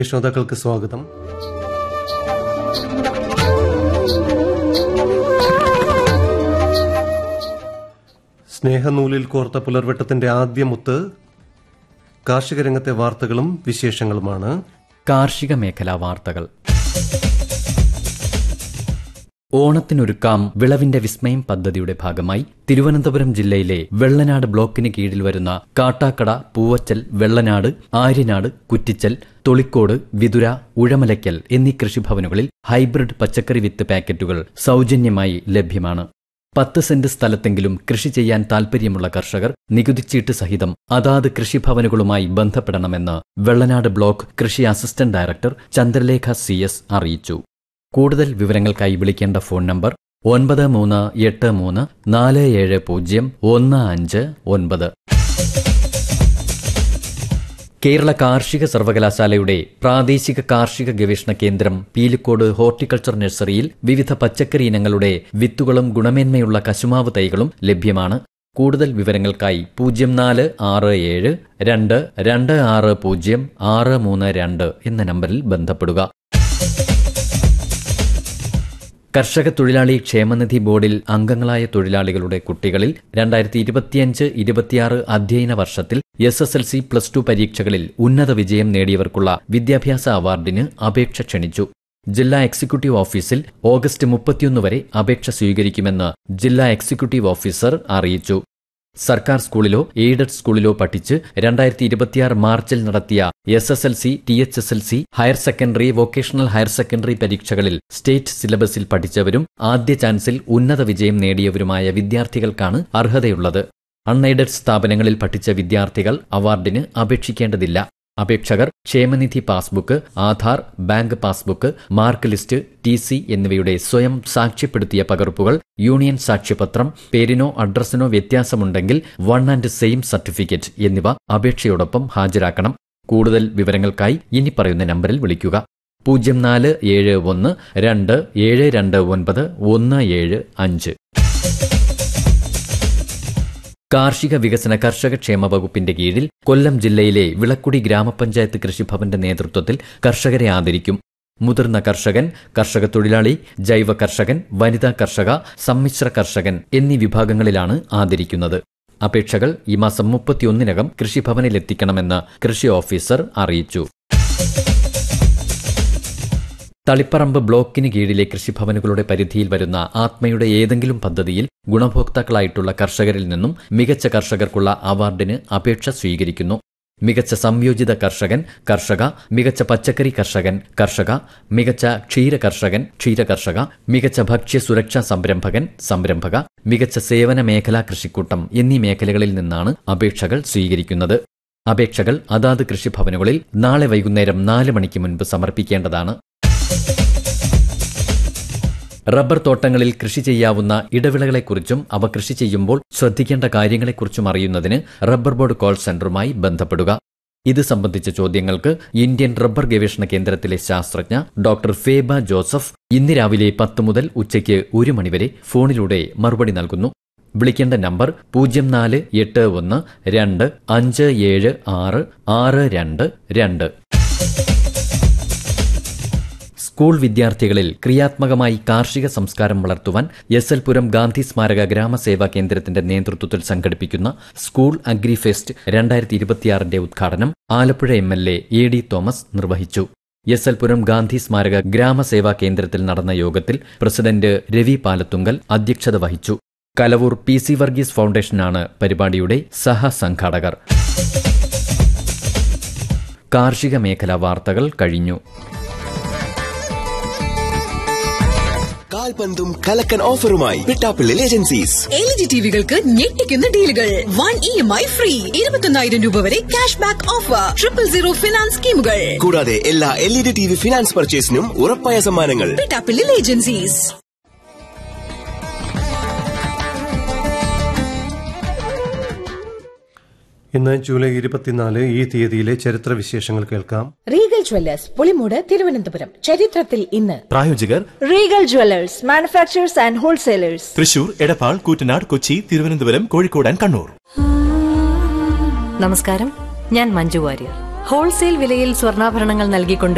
ശ്രോതാക്കൾക്ക് സ്വാഗതം സ്നേഹനൂലിൽ കോർത്ത പുലർവെട്ടത്തിന്റെ ആദ്യ മുത്ത് കാർഷിക രംഗത്തെ വാർത്തകളും വിശേഷങ്ങളുമാണ് കാർഷിക മേഖലാ വാർത്തകൾ ഓണത്തിനൊരുക്കാം വിളവിന്റെ വിസ്മയം പദ്ധതിയുടെ ഭാഗമായി തിരുവനന്തപുരം ജില്ലയിലെ വെള്ളനാട് ബ്ലോക്കിന് കീഴിൽ വരുന്ന കാട്ടാക്കട പൂവച്ചൽ വെള്ളനാട് ആര്യനാട് കുറ്റിച്ചൽ തൊളിക്കോട് വിതുര ഉഴമലയ്ക്കൽ എന്നീ കൃഷിഭവനുകളിൽ ഹൈബ്രിഡ് പച്ചക്കറി വിത്ത് പാക്കറ്റുകൾ സൗജന്യമായി ലഭ്യമാണ് പത്ത് സെന്റ് സ്ഥലത്തെങ്കിലും കൃഷി ചെയ്യാൻ താൽപ്പര്യമുള്ള കർഷകർ നികുതിച്ചീട്ട് സഹിതം അതാത് കൃഷിഭവനുകളുമായി ബന്ധപ്പെടണമെന്ന് വെള്ളനാട് ബ്ലോക്ക് കൃഷി assistant director Chandralekha C S അറിയിച്ചു കൂടുതൽ വിവരങ്ങൾക്കായി വിളിക്കേണ്ട ഫോൺ നമ്പർ ഒൻപത് മൂന്ന് എട്ട് മൂന്ന് നാല് ഏഴ് പൂജ്യം ഒന്ന് അഞ്ച് ഒൻപത് കേരള കാർഷിക സർവകലാശാലയുടെ പ്രാദേശിക കാർഷിക ഗവേഷണ കേന്ദ്രം പീലിക്കോട് ഹോർട്ടിക്കൾച്ചർ നഴ്സറിയിൽ വിവിധ പച്ചക്കറി ഇനങ്ങളുടെ വിത്തുകളും ഗുണമേന്മയുള്ള കശുമാവ് തൈകളും ലഭ്യമാണ് കൂടുതൽ വിവരങ്ങൾക്കായി പൂജ്യം നാല് ആറ് ഏഴ് രണ്ട് രണ്ട് ആറ് പൂജ്യം ആറ് മൂന്ന് രണ്ട് എന്ന നമ്പറിൽ ബന്ധപ്പെടുക കർഷക തൊഴിലാളി ക്ഷേമനിധി ബോർഡിൽ അംഗങ്ങളായ തൊഴിലാളികളുടെ കുട്ടികളിൽ രണ്ടായിരത്തി ഇരുപത്തിയഞ്ച് ഇരുപത്തിയാറ് അധ്യയന വർഷത്തിൽ S S L C plus two പരീക്ഷകളിൽ ഉന്നത വിജയം നേടിയവർക്കുള്ള വിദ്യാഭ്യാസ അവാർഡിന് അപേക്ഷ ക്ഷണിച്ചു ജില്ലാ എക്സിക്യൂട്ടീവ് ഓഫീസിൽ ഓഗസ്റ്റ് മുപ്പത്തിയൊന്ന് വരെ അപേക്ഷ സ്വീകരിക്കുമെന്ന് ജില്ലാ എക്സിക്യൂട്ടീവ് ഓഫീസർ അറിയിച്ചു സർക്കാർ സ്കൂളിലോ എയ്ഡഡ് സ്കൂളിലോ പഠിച്ച് രണ്ടായിരത്തി ഇരുപത്തിയാറ് മാർച്ചിൽ നടത്തിയ S S L C T H S L C higher secondary vocational higher secondary പരീക്ഷകളിൽ സ്റ്റേറ്റ് സിലബസിൽ പഠിച്ചവരും ആദ്യ ചാൻസിൽ ഉന്നത വിജയം നേടിയവരുമായ വിദ്യാർത്ഥികൾക്കാണ് അർഹതയുള്ളത് അൺഎയ്ഡഡ് സ്ഥാപനങ്ങളിൽ പഠിച്ച വിദ്യാർത്ഥികൾ അവാർഡിന് അപേക്ഷിക്കേണ്ടതില്ല അപേക്ഷകർ ക്ഷേമനിധി passbook Aadhaar bank passbook mark list T C എന്നിവയുടെ സ്വയം സാക്ഷ്യപ്പെടുത്തിയ പകർപ്പുകൾ യൂണിയൻ സാക്ഷ്യപത്രം പേരിനോ അഡ്രസ്സിനോ വ്യത്യാസമുണ്ടെങ്കിൽ വൺ ആൻഡ് സെയിം സർട്ടിഫിക്കറ്റ് എന്നിവ അപേക്ഷയോടൊപ്പം ഹാജരാക്കണം കൂടുതൽ വിവരങ്ങൾക്കായി ഇനി പറയുന്ന നമ്പറിൽ വിളിക്കുക പൂജ്യം നാല് ഏഴ് ഒന്ന് രണ്ട് ഏഴ് രണ്ട് ഒൻപത് ഒന്ന് ഏഴ് അഞ്ച് കാർഷിക വികസന കർഷക ക്ഷേമ വകുപ്പിന്റെ കീഴിൽ കൊല്ലം ജില്ലയിലെ വിളക്കുടി ഗ്രാമപഞ്ചായത്ത് കൃഷിഭവന്റെ നേതൃത്വത്തിൽ കർഷകരെ ആദരിക്കും മുതിർന്ന കർഷകൻ കർഷക തൊഴിലാളി ജൈവ കർഷകൻ വനിതാ കർഷക സമ്മിശ്ര കർഷകൻ എന്നീ വിഭാഗങ്ങളിലാണ് ആദരിക്കുന്നത് അപേക്ഷകൾ ഈ മാസം മുപ്പത്തിയൊന്നിനകം കൃഷിഭവനിലെത്തിക്കണമെന്ന് കൃഷി ഓഫീസർ അറിയിച്ചു തളിപ്പറമ്പ് ബ്ലോക്കിന് കീഴിലെ കൃഷിഭവനുകളുടെ പരിധിയിൽ വരുന്ന ആത്മയുടെ ഏതെങ്കിലും പദ്ധതിയിൽ ഗുണഭോക്താക്കളായിട്ടുള്ള കർഷകരിൽ നിന്നും മികച്ച കർഷകർക്കുള്ള അവാർഡിന് അപേക്ഷ സ്വീകരിക്കുന്നു മികച്ച സംയോജിത കർഷകൻ കർഷക മികച്ച പച്ചക്കറി കർഷകൻ കർഷക മികച്ച ക്ഷീര കർഷകൻ ക്ഷീര കർഷക മികച്ച ഭക്ഷ്യ സുരക്ഷാ സംരംഭകൻ സംരംഭക മികച്ച സേവന മേഖലാ കൃഷിക്കൂട്ടം എന്നീ മേഖലകളിൽ നിന്നാണ് അപേക്ഷകൾ സ്വീകരിക്കുന്നത് അപേക്ഷകൾ അതാത് കൃഷിഭവനുകളിൽ നാളെ വൈകുന്നേരം നാല് മണിക്ക് മുൻപ് സമർപ്പിക്കേണ്ടതാണ് റബ്ബർ തോട്ടങ്ങളിൽ കൃഷി ചെയ്യാവുന്ന ഇടവിളകളെക്കുറിച്ചും അവ കൃഷി ചെയ്യുമ്പോൾ ശ്രദ്ധിക്കേണ്ട കാര്യങ്ങളെക്കുറിച്ചും അറിയുന്നതിന് റബ്ബർ ബോർഡ് കോൾ സെന്ററുമായി ബന്ധപ്പെടുക ഇത് സംബന്ധിച്ച ചോദ്യങ്ങൾക്ക് ഇന്ത്യൻ റബ്ബർ ഗവേഷണ കേന്ദ്രത്തിലെ ശാസ്ത്രജ്ഞ ഡോക്ടർ ഫേബ ജോസഫ് ഇന്ന് രാവിലെ പത്ത് മുതൽ ഉച്ചയ്ക്ക് ഒരു മണിവരെ ഫോണിലൂടെ മറുപടി നൽകുന്നു വിളിക്കേണ്ട നമ്പർ പൂജ്യം നാല് എട്ട് ഒന്ന് രണ്ട് അഞ്ച് ഏഴ് ആറ് ആറ് രണ്ട് രണ്ട് സ്കൂൾ വിദ്യാർത്ഥികളിൽ ക്രിയാത്മകമായി കാർഷിക സംസ്കാരം വളർത്തുവാൻ എസ് എൽ പുരം ഗാന്ധി സ്മാരക ഗ്രാമസേവാ കേന്ദ്രത്തിന്റെ നേതൃത്വത്തിൽ സംഘടിപ്പിക്കുന്ന സ്കൂൾ അഗ്രി ഫെസ്റ്റ് രണ്ടായിരത്തി ഇരുപത്തിയാറിന്റെ ഉദ്ഘാടനം Alappuzha M L A A D Thomas നിർവഹിച്ചു എസ് എൽ പുരം ഗാന്ധി സ്മാരക ഗ്രാമസേവാ കേന്ദ്രത്തിൽ നടന്ന യോഗത്തിൽ പ്രസിഡന്റ് രവി പാലത്തുങ്കൽ അധ്യക്ഷത വഹിച്ചു കലവൂർ പി സി വർഗീസ് ഫൗണ്ടേഷനാണ് പരിപാടിയുടെ സഹസംഘാടകർ കാർഷിക മേഖലാ വാർത്തകൾ കഴിഞ്ഞു കാൽപന്തും കലക്കൻ ഓഫറുമായി Pittappillil agencies L E D ടിവികൾക്ക് ഞെട്ടിക്കുന്ന ഡീലുകൾ one E M I free ഇരുപത്തൊന്നായിരം രൂപ വരെ cash back offer triple zero finance സ്കീമുകൾ കൂടാതെ എല്ലാ L E D T V finance പർച്ചേസിനും ഉറപ്പായ സമ്മാനങ്ങൾ പിട്ടാപ്പിള്ളിൽ ഏജൻസീസ് ഇന്ന് ജൂലൈ ഇരുപത്തിനാല് ഈ തീയതിയിലെ ചരിത്ര വിശേഷങ്ങൾ കേൾക്കാം റീഗൽ ജ്വല്ലേഴ്സ് പുളിമൂട് തിരുവനന്തപുരം ചരിത്രത്തിൽ ഇന്ന് പ്രായോജകർ Regal jewellers manufacturers and wholesalers Thrissur Edappal Koottanad Kochi Thiruvananthapuram Kozhikode and Kannur നമസ്കാരം ഞാൻ മഞ്ജു വാര്യർ ഹോൾസെയിൽ വിലയിൽ സ്വർണ്ണാഭരണങ്ങൾ നൽകിക്കൊണ്ട്